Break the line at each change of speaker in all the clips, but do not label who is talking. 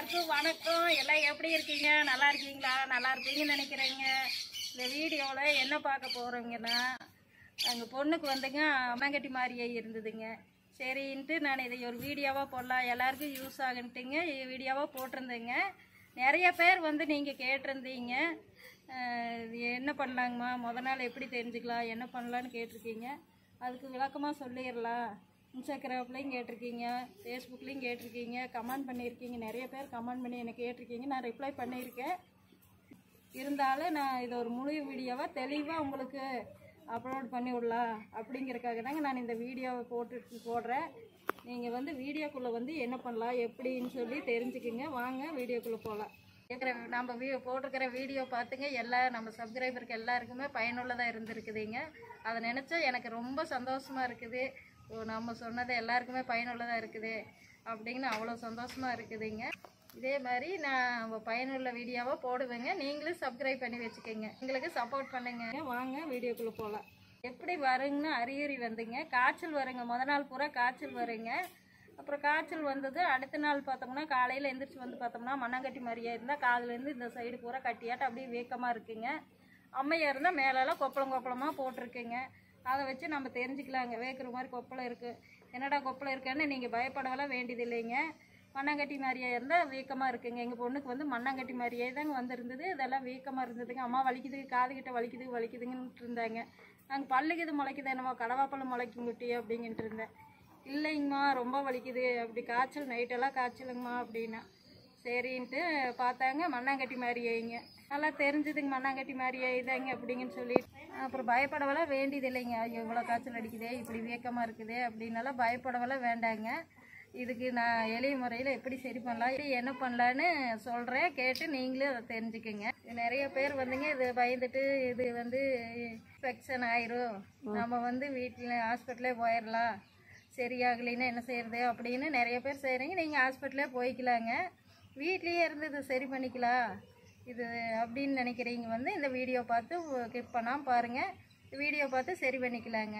எல்லாருக்கும் வணக்கம் எல்லாம் எப்படி இருக்கீங்க நல்லா இருக்கீங்களா நல்லா இருப்பீங்கன்னு நினைக்கிறேங்க இந்த வீடியோவில் என்ன பார்க்க போகிறோங்கன்னா எங்கள் பொண்ணுக்கு வந்துங்க அம்மங்கட்டி மாதிரியே இருந்ததுங்க சரின்ட்டு நான் இதை ஒரு வீடியோவாக போடலாம் எல்லாருக்கும் யூஸ் ஆகுன்ட்டுங்க வீடியோவாக போட்டிருந்தேங்க நிறைய பேர் வந்து நீங்கள் கேட்டிருந்தீங்க அஹ் இது என்ன பண்ணலாங்கம்மா முத நாள் எப்படி தெரிஞ்சுக்கலாம் என்ன பண்ணலான்னு கேட்டிருக்கீங்க அதுக்கு விளக்கமாக சொல்லிடலாம் இன்ஸ்டாகிராம்லேயும் கேட்டிருக்கீங்க ஃபேஸ்புக்லேயும் கேட்டிருக்கீங்க கமெண்ட் பண்ணியிருக்கீங்க நிறைய பேர் கமெண்ட் பண்ணி எனக்கு கேட்டிருக்கீங்க நான் ரிப்ளை பண்ணியிருக்கேன் இருந்தாலும் நான் இதை ஒரு முழு வீடியோவாக தெளிவாக உங்களுக்கு அப்லோட் பண்ணி விடலாம் அப்படிங்கிறக்காக தாங்க நான் இந்த வீடியோவை போட்டு போடுறேன் நீங்கள் வந்து வீடியோக்குள்ளே வந்து என்ன பண்ணலாம் எப்படின்னு சொல்லி தெரிஞ்சுக்குங்க வாங்க வீடியோக்குள்ளே போகலாம் இருக்கிற நம்ம வீ போட்டிருக்கிற வீடியோ பார்த்துங்க எல்லா நம்ம சப்ஸ்கிரைபருக்கு எல்லாருக்குமே பயனுள்ளதாக இருந்திருக்குதுங்க அதை நினச்சா எனக்கு ரொம்ப சந்தோஷமாக இருக்குது ஓ நம்ம சொன்னது எல்லாருக்குமே பயனுள்ளதாக இருக்குது அப்படின்னு அவ்வளோ சந்தோஷமாக இருக்குதுங்க இதே மாதிரி நான் பயனுள்ள வீடியோவாக போடுவேங்க நீங்களும் சப்ஸ்கிரைப் பண்ணி வச்சுக்கோங்க எங்களுக்கு சப்போர்ட் பண்ணுங்க வாங்க வீடியோக்குள்ளே போகலாம் எப்படி வருங்கன்னு அறிகுறி வந்துங்க காய்ச்சல் வருங்க முத நாள் பூரா காய்ச்சல் வருங்க அப்புறம் காய்ச்சல் வந்தது அடுத்த நாள் பார்த்தோம்னா காலையில் எந்திரிச்சு வந்து பார்த்தோம்னா மண்ணாங்கட்டி மாதிரியே இருந்தால் காதுலேருந்து இந்த சைடு பூரா கட்டியாட்டு அப்படியே வீக்கமாக இருக்குங்க அம்மையாக இருந்தால் மேலெல்லாம் கொப்பளம் கொப்பளமாக போட்டிருக்குங்க அதை வச்சு நம்ம தெரிஞ்சுக்கலாங்க வேக்கிற மாதிரி கொப்பளம் இருக்குது என்னடா கொப்பளம் இருக்குன்னு நீங்கள் பயப்படவெல்லாம் வேண்டியது இல்லைங்க மண்ணாங்கட்டி மாதிரியே இருந்தால் வீக்கமாக இருக்குங்க எங்கள் பொண்ணுக்கு வந்து மண்ணாங்கட்டி மாதிரியே தாங்க வந்திருந்தது இதெல்லாம் வீக்கமாக இருந்ததுங்க அம்மா வலிக்குது காதுகிட்ட வலிக்குது வலிக்குதுங்கன்ட்டு இருந்தாங்க நாங்கள் பல்லுக்கு இது முளைக்குது என்னமோ கடவாப்பழம் முளைக்கும் குட்டி அப்படிங்கிட்டு இருந்தேன் இல்லைங்கம்மா ரொம்ப வலிக்குது அப்படி காய்ச்சல் நைட்டெல்லாம் காய்ச்சலுங்கம்மா அப்படின்னா சரின்ட்டு பார்த்தாங்க மண்ணாங்கட்டி மாதிரியேங்க நல்லா தெரிஞ்சுதுங்க மண்ணாங்கட்டி மாதிரியே இதாங்க அப்படிங்கன்னு சொல்லி அப்புறம் பயப்படவெல்லாம் வேண்டியது இல்லைங்க ஐயோ இவ்வளோ காய்ச்சல் அடிக்குதே இப்படி வீக்கமாக இருக்குதே அப்படின்னாலாம் பயப்படவெல்லாம் வேண்டாங்க இதுக்கு நான் எளிய முறையில் எப்படி சரி பண்ணலாம் இது என்ன பண்ணலான்னு சொல்கிறேன் கேட்டு நீங்களும் அதை தெரிஞ்சுக்கங்க நிறைய பேர் வந்துங்க இது பயந்துட்டு இது வந்து இன்ஃபெக்ஷன் ஆயிரும் நம்ம வந்து வீட்டில் ஹாஸ்பிட்டலே போயிடலாம் சரியாகலைன்னா என்ன செய்யறது அப்படின்னு நிறைய பேர் செய்கிறீங்க நீங்கள் ஹாஸ்பிட்டலே போய்க்கலாங்க வீட்லேயே இருந்து இது சரி பண்ணிக்கலாம் இது அப்படின்னு நினைக்கிறீங்க வந்து இந்த வீடியோ பார்த்து கிளிக் பண்ணாமல் பாருங்கள் வீடியோ பார்த்து சரி பண்ணிக்கலாங்க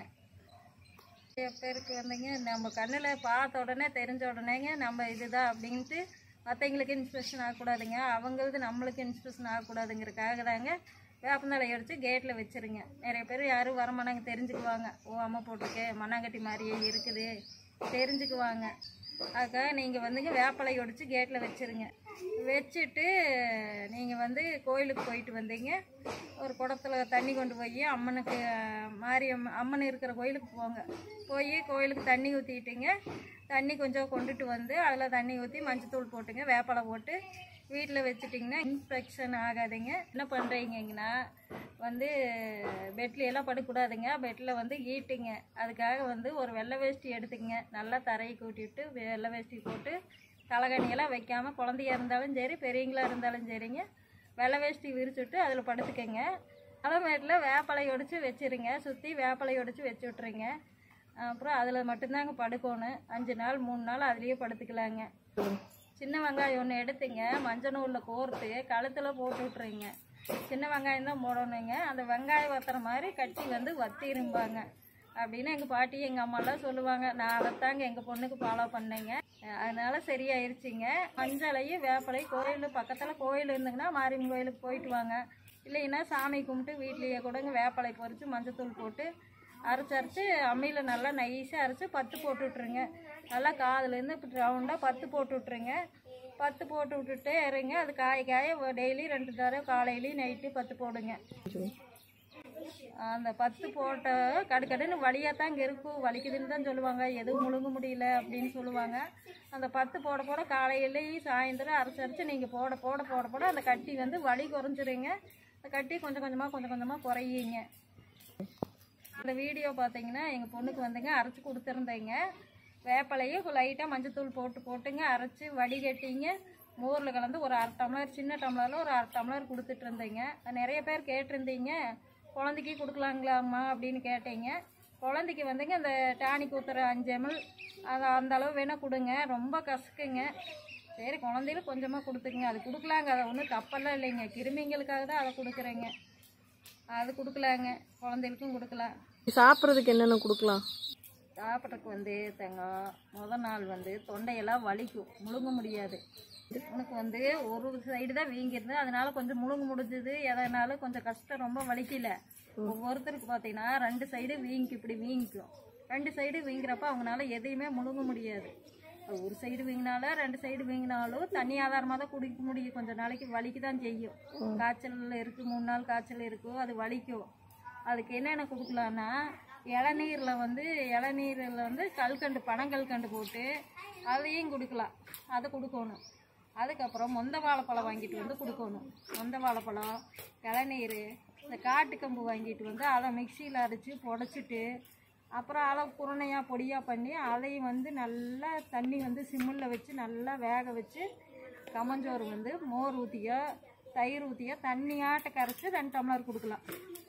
நிறைய பேருக்கு வந்துங்க நம்ம கண்ணில் பார்த்த உடனே தெரிஞ்ச உடனேங்க நம்ம இதுதான் அப்படின்ட்டு மற்றவங்களுக்கு இன்ஸ்பிரேஷன் ஆகக்கூடாதுங்க அவங்களுக்கு நம்மளுக்கு இன்ஸ்பிரேஷன் ஆகக்கூடாதுங்கிறக்காக தாங்க வேப்பந்தலை அடித்து கேட்டில் வச்சுருங்க நிறைய பேர் யாரும் வரமாட்டாங்க தெரிஞ்சுக்குவாங்க ஓ அம்மா போட்டிருக்கே மண்ணாங்கட்டி மாதிரியே இருக்குது தெரிஞ்சுக்குவாங்க அதுக்காக நீங்கள் வந்துங்க வேப்பலை ஒடிச்சு கேட்டில் வச்சுருங்க வச்சுட்டு நீங்கள் வந்து கோயிலுக்கு போயிட்டு வந்தீங்க ஒரு குடத்துல தண்ணி கொண்டு போய் அம்மனுக்கு மாரியம் அம்மன் இருக்கிற கோயிலுக்கு போங்க போய் கோயிலுக்கு தண்ணி ஊற்றிட்டுங்க தண்ணி கொஞ்சம் கொண்டுட்டு வந்து அதில் தண்ணி ஊற்றி மஞ்சத்தூள் போட்டுங்க வேப்பலை போட்டு வீட்டில் வச்சுட்டிங்கன்னா இன்ஃபெக்ஷன் ஆகாதுங்க என்ன பண்ணுறீங்கன்னா வந்து பெட்ல எல்லாம் படுக்கூடாதுங்க பெட்டில் வந்து ஈட்டுங்க அதுக்காக வந்து ஒரு வெள்ளை வேஷ்டி எடுத்துக்கங்க நல்லா தரையை கூட்டிட்டு வெள்ளை வேஷ்டி போட்டு தலைகணியெல்லாம் வைக்காமல் குழந்தையா இருந்தாலும் சரி பெரியவங்களா இருந்தாலும் சரிங்க வெள்ளை வேஷ்டி விரிச்சுட்டு அதில் படுத்துக்கங்க அதேமாட்டில் வேப்பலை ஒடிச்சு வச்சிருங்க சுற்றி வேப்பலை ஒடிச்சு வச்சு விட்ருங்க அப்புறம் அதில் மட்டும்தாங்க படுக்கணும் அஞ்சு நாள் மூணு நாள் அதுலேயே படுத்துக்கலாங்க சின்ன வெங்காயம் ஒன்று எடுத்துங்க மஞ்சள் நூலில் கோர்த்து கழுத்தில் போட்டு விட்ருங்க சின்ன வெங்காயம் தான் போடணுங்க அந்த வெங்காயம் வத்துற மாதிரி கட்டி வந்து வத்திரும்பாங்க அப்படின்னு எங்கள் பாட்டி எங்கள் அம்மாலாம் சொல்லுவாங்க நான் அதைத்தாங்க எங்கள் பொண்ணுக்கு ஃபாலோ பண்ணேங்க அஹ் அதனால சரியாயிருச்சுங்க மஞ்சளையும் வேப்பலையும் கோயில் பக்கத்தில் கோயில் இருந்துங்கன்னா மாரியம்மன் கோயிலுக்கு போயிட்டு வாங்க இல்லைன்னா சாமி கும்பிட்டு வீட்லேயே கூடங்க வேப்பலை பொறிச்சு மஞ்சத்தூள் போட்டு அரைச்சி அரைச்சி அம்மியில் நல்லா நைஸாக அரைச்சி பத்து போட்டு விட்ருங்க நல்லா காதுலேருந்து இப்படி ரவுண்டாக பத்து போட்டு விட்ருங்க பத்து போட்டு விட்டுட்டே இருங்க அது காய காய டெய்லி ரெண்டு தடவை காலையிலையும் நைட்டு பத்து போடுங்க அந்த பத்து போட்ட கடுக்கடுன்னு வலியாக தாங்க இருக்கும் வலிக்குதுன்னு தான் சொல்லுவாங்க எதுவும் முழுங்க முடியல அப்படின்னு சொல்லுவாங்க அந்த பத்து போட போட காலையிலையும் சாயந்தரம் அரைச்சி அரைச்சி நீங்கள் போட போட போட போட அந்த கட்டி வந்து வலி குறைஞ்சிருங்க அந்த கட்டி கொஞ்சம் கொஞ்சமாக கொஞ்சம் கொஞ்சமாக குறையுங்க அந்த வீடியோ பார்த்தீங்கன்னா எங்கள் பொண்ணுக்கு வந்துங்க அரைச்சி கொடுத்துருந்தேங்க வேப்பலையும் லைட்டாக மஞ்சத்தூள் போட்டு போட்டுங்க அரைச்சி வடிகட்டிங்க மோரில் கலந்து ஒரு அரை டம்ளர் சின்ன டம்ளரில் ஒரு அரை டம்ளர் கொடுத்துட்டு இருந்தேங்க நிறைய பேர் கேட்டிருந்தீங்க குழந்தைக்கு கொடுக்கலாங்களாம்மா அப்படின்னு கேட்டீங்க குழந்தைக்கு வந்துங்க அந்த டானிக் ஊற்றுற அஞ்சு எம்எல் அது அந்த அளவு வேணால் கொடுங்க ரொம்ப கசக்குங்க சரி குழந்தைகளுக்கு கொஞ்சமாக கொடுத்துக்குங்க அது கொடுக்கலாங்க அதை ஒன்றும் தப்பெல்லாம் இல்லைங்க கிருமிங்களுக்காக தான் அதை கொடுக்குறேங்க அது கொடுக்கலாங்க குழந்தைகளுக்கும் கொடுக்கலாம்
சாப்பிட்றதுக்கு என்னென்ன கொடுக்கலாம்
சாப்பிட்றதுக்கு வந்து தேங்காய் முத நாள் வந்து தொண்டையெல்லாம் வலிக்கும் முழுங்க முடியாது எனக்கு வந்து ஒரு சைடு தான் வீங்கிருது அதனால கொஞ்சம் முழுங்க முடிஞ்சது எதனாலும் கொஞ்சம் கஷ்டம் ரொம்ப வலிக்கல ஒவ்வொருத்தருக்கு பார்த்தீங்கன்னா ரெண்டு சைடு வீங்கி இப்படி வீங்கிக்கும் ரெண்டு சைடு வீங்குறப்ப அவங்களால எதையுமே முழுங்க முடியாது ஒரு சைடு வீங்கினாலும் ரெண்டு சைடு வீங்கினாலும் தண்ணி ஆதாரமாக தான் குடிக்க முடியும் கொஞ்சம் நாளைக்கு வலிக்கு தான் செய்யும் காய்ச்சல் இருக்குது மூணு நாள் காய்ச்சல் இருக்கும் அது வலிக்கும் அதுக்கு என்னென்ன கொடுக்கலான்னா இளநீரில் வந்து இளநீரில் வந்து கல்கண்டு பனங்கல்கண்டு போட்டு அதையும் கொடுக்கலாம் அதை கொடுக்கணும் அதுக்கப்புறம் மொந்த வாழைப்பழம் வாங்கிட்டு வந்து கொடுக்கணும் மொந்த வாழைப்பழம் இளநீர் இந்த காட்டுக்கம்பு வாங்கிட்டு வந்து அதை மிக்சியில் அரைச்சி புடச்சிட்டு அப்புறம் அதை குருணையாக பொடியாக பண்ணி அதையும் வந்து நல்லா தண்ணி வந்து சிம்மில் வச்சு நல்லா வேக வச்சு கமஞ்சோறு வந்து மோர் ஊற்றியோ தயிர் ஊற்றியோ தண்ணியாட்ட கரைச்சி ரெண்டு டம்ளர் கொடுக்கலாம்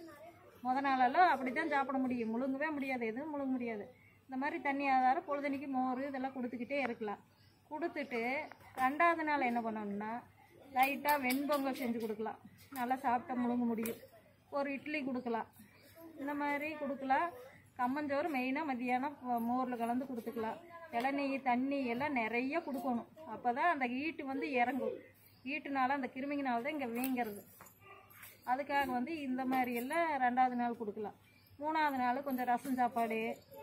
முத நாளெல்லாம் அப்படி தான் சாப்பிட முடியும் முழுங்கவே முடியாது எதுவும் முழுங்க முடியாது இந்த மாதிரி தண்ணி ஆதாரம் பொழுதனைக்கு மோர் இதெல்லாம் கொடுத்துக்கிட்டே இருக்கலாம் கொடுத்துட்டு ரெண்டாவது நாள் என்ன பண்ணணும்னா லைட்டாக வெண்பொங்கல் செஞ்சு கொடுக்கலாம் நல்லா சாப்பிட்டா முழுங்க முடியும் ஒரு இட்லி கொடுக்கலாம் இந்த மாதிரி கொடுக்கலாம் கம்மஞ்சோறு மெயினாக மத்தியானம் மோரில் கலந்து கொடுத்துக்கலாம் இளநீர் தண்ணி எல்லாம் நிறைய கொடுக்கணும் அப்போ தான் அந்த ஈட்டு வந்து இறங்கும் ஈட்டுனால அந்த கிருமிங்கனால தான் இங்கே வீங்கிறது அதுக்காக வந்து இந்த மாதிரி எல்லாம் ரெண்டாவது நாள் கொடுக்கலாம் மூணாவது நாள் கொஞ்சம் ரசம் சாப்பாடு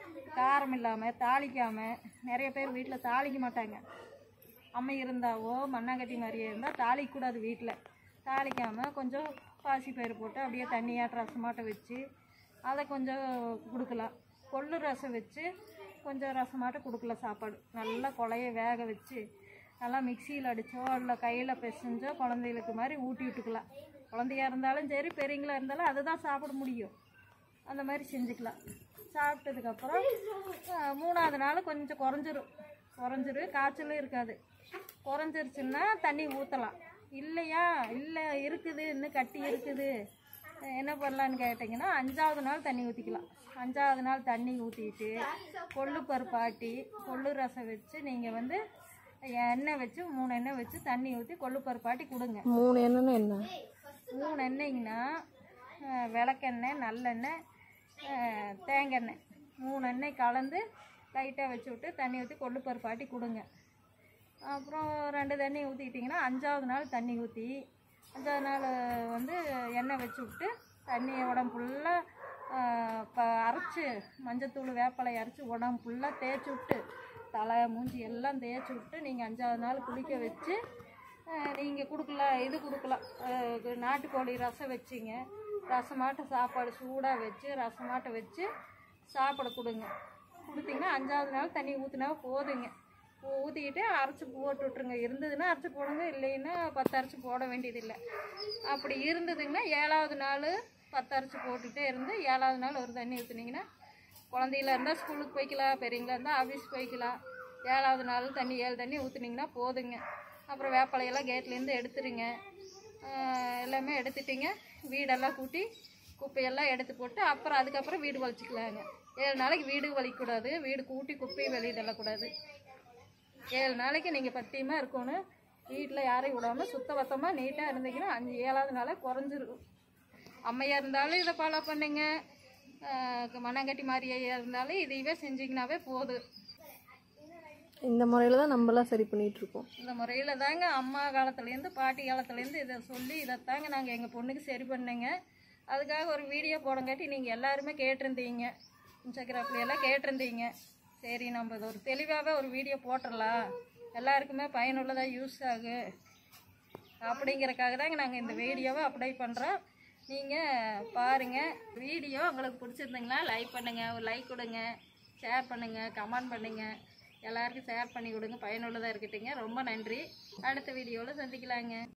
காரம் இல்லாமல் தாளிக்காமல் நிறைய பேர் வீட்டில் தாளிக்க மாட்டாங்க அம்மை இருந்தாவோ மண்ணாங்கட்டி மாதிரியே இருந்தால் தாளிக்கக்கூடாது வீட்டில் தாளிக்காமல் கொஞ்சம் பாசி பயிர் போட்டு அப்படியே தண்ணியாட்ட ரசமாட்ட வச்சு அதை கொஞ்சம் கொடுக்கலாம் கொள்ளு ரசம் வச்சு கொஞ்சம் ரசமாட்ட கொடுக்கலாம் சாப்பாடு நல்லா கொலைய வேக வச்சு நல்லா மிக்சியில் அடித்தோ இல்லை கையில் பிசைஞ்சோ குழந்தைகளுக்கு மாதிரி ஊட்டி விட்டுக்கலாம் குழந்தையா இருந்தாலும் சரி பெரியங்களா இருந்தாலும் அதுதான் சாப்பிட முடியும் அந்த மாதிரி செஞ்சுக்கலாம் சாப்பிட்டதுக்கப்புறம் அஹ், மூணாவது நாள் கொஞ்சம் குறைஞ்சிரும் குறைஞ்சிரும் காய்ச்சலும் இருக்காது குறைஞ்சிருச்சுன்னா தண்ணி ஊற்றலாம் இல்லையா இல்லை இருக்குது இன்னும் கட்டி இருக்குது அஹ், என்ன பண்ணலான்னு கேட்டிங்கன்னா அஞ்சாவது நாள் தண்ணி ஊற்றிக்கலாம் அஞ்சாவது நாள் தண்ணி ஊற்றிட்டு கொள்ளு பருப்பு ஆட்டி கொள்ளு ரசம் வச்சு நீங்கள் வந்து எண்ணெய் வச்சு மூணு எண்ணெய் வச்சு தண்ணி ஊற்றி கொள்ளு பருப்பு ஆட்டி கொடுங்க
மூணு என்னன்னா என்ன
மூணு எண்ணெய்ங்கன்னா அஹ், விளக்கெண்ணெய் நல்லெண்ணெய் அஹ், தேங்காய் மூணு எண்ணெய் கலந்து லைட்டாக வச்சு விட்டு தண்ணி ஊற்றி கொள்ளு பருப்பு ஆட்டி கொடுங்க அப்புறம் ரெண்டு தண்ணி ஊற்றிக்கிட்டிங்கன்னா அஞ்சாவது நாள் தண்ணி ஊற்றி அஞ்சாவது நாள் வந்து எண்ணெய் வச்சு விட்டு தண்ணி உடம்பு ஃபுல்லாக இப்போ அரைச்சி மஞ்சத்தூள் வேப்பலை அரைச்சி உடம்பு ஃபுல்லாக தேய்ச்சி விட்டு தலை மூஞ்சி எல்லாம் தேய்ச்சி விட்டு நீங்கள் அஞ்சாவது நாள் குளிக்க வச்சு நீங்கள் கொடுக்கலாம் இது கொடுக்கலாம் அஹ் நாட்டுக்கோழி ரசம் வச்சிங்க ரசமாட்ட சாப்பாடு சூடாக வச்சு ரசமாட்ட வச்சு சாப்பாடு கொடுங்க கொடுத்தீங்கன்னா அஞ்சாவது நாள் தண்ணி ஊற்றினா போதுங்க ஊற்றிக்கிட்டு அரைச்சி போட்டு விட்ருங்க இருந்ததுன்னா அரைச்சி போடுங்க இல்லைன்னா பத்து அரைச்சி போட வேண்டியதில்லை அப்படி இருந்ததுங்கன்னா ஏழாவது நாள் பத்து அரைச்சி போட்டுகிட்டே இருந்து ஏழாவது நாள் ஒரு தண்ணி ஊற்றுனீங்கன்னா குழந்தைகளா இருந்தால் ஸ்கூலுக்கு போய்க்கலாம் பெரியங்களா இருந்தால் ஆஃபீஸ் போய்க்கலாம் ஏழாவது நாள் தண்ணி ஏழு தண்ணி ஊற்றுனீங்கன்னா போதுங்க அப்புறம் வேப்பலையெல்லாம் கேட்லேருந்து எடுத்துருங்க ஆஹ் எல்லாமே எடுத்துட்டிங்க வீடெல்லாம் கூட்டி குப்பையெல்லாம் எடுத்து போட்டு அப்புறம் அதுக்கப்புறம் வீடு வலிச்சுக்கலாங்க ஏழு நாளைக்கு வீடு வலிக்கக்கூடாது வீடு கூட்டி குப்பையை வெளியே தள்ளக்கூடாது ஏழு நாளைக்கு நீங்கள் பத்தியமாக இருக்கணும் வீட்டில் யாரையும் விடாமல் சுத்தபத்தமாக நீட்டாக இருந்தீங்கன்னா அஞ்சு ஏழாவது நாளே குறைஞ்சிரும் அம்மையாக இருந்தாலும் இதை ஃபாலோ பண்ணுங்க ஆஹ் மண்ணாங்கட்டி மாதிரியா இருந்தாலும் இதையவே செஞ்சிங்கனாவே போதும்
இந்த முறையில் தான் நம்மளாம் சரி பண்ணிட்டு இருக்கோம்
இந்த முறையில் தாங்க அம்மா காலத்துலேருந்து பாட்டி காலத்துலேருந்து இதை சொல்லி இதைத்தாங்க நாங்கள் எங்கள் பொண்ணுக்கு சரி பண்ணேங்க அதுக்காக ஒரு வீடியோ போடங்காட்டி நீங்கள் எல்லாருமே கேட்டிருந்தீங்க இன்ஸ்டாகிராம்ல எல்லாம் கேட்டிருந்தீங்க சரி நம்ம இது ஒரு தெளிவாகவே ஒரு வீடியோ போட்டுடலாம் எல்லாருக்குமே பயனுள்ளதாக யூஸ் ஆகும் அப்படிங்கிறக்காக தாங்க நாங்கள் இந்த வீடியோவை அப்ளை பண்ணுறோம் நீங்கள் பாருங்கள் வீடியோ உங்களுக்கு பிடிச்சிருந்தீங்களா லைக் பண்ணுங்கள் ஒரு லைக் கொடுங்க ஷேர் பண்ணுங்கள் கமெண்ட் பண்ணுங்கள் எல்லாருக்கும் ஷேர் பண்ணி கொடுங்க பயனுள்ளதாக இருக்கட்டுங்க ரொம்ப நன்றி அடுத்த வீடியோவில் சந்திக்கலாங்க